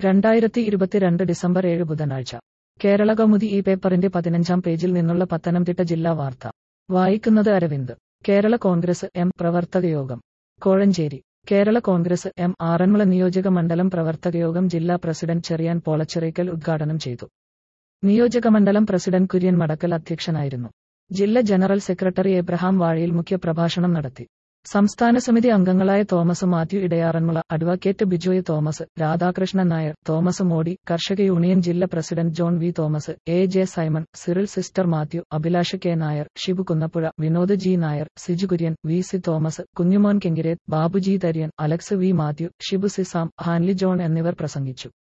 രണ്ടായിരത്തി ഇരുപത്തിരണ്ട് ഡിസംബർ ഏഴ് ബുധനാഴ്ച കേരള കൗമുദി ഈ പേപ്പറിന്റെ പതിനഞ്ചാം പേജിൽ നിന്നുള്ള പത്തനംതിട്ട ജില്ലാ വാർത്ത വായിക്കുന്നത് അരവിന്ദ് കേരള കോൺഗ്രസ് എം പ്രവർത്തകയോഗം കോഴഞ്ചേരി കേരള കോൺഗ്രസ് എം ആറന്മുള നിയോജക മണ്ഡലം പ്രവർത്തകയോഗം ജില്ലാ പ്രസിഡന്റ് ചെറിയാൻ പോളച്ചിറയ്ക്കൽ ഉദ്ഘാടനം ചെയ്തു നിയോജകമണ്ഡലം പ്രസിഡന്റ് കുര്യൻ മടക്കൽ അധ്യക്ഷനായിരുന്നു ജില്ലാ ജനറൽ സെക്രട്ടറി എബ്രഹാം വാഴയിൽ മുഖ്യപ്രഭാഷണം നടത്തി സംസ്ഥാന സമിതി അംഗങ്ങളായ തോമസ് മാത്യു ഇടയാറന്മുള അഡ്വക്കേറ്റ് ബിജോയ് തോമസ് രാധാകൃഷ്ണൻ നായർ തോമസ് മോഡി കർഷക യൂണിയൻ ജില്ലാ president John V Thomas A J Simon Cyril sister Mathew Abhilash K Nair Shibu Kunnappuzha Vinod G Nair Siju Kurian V C Thomas Kunjumon Kengireth Babuji Tharyan Alex V Mathew Shibu Sisam Hanli John എന്നിവർ പ്രസംഗിച്ചു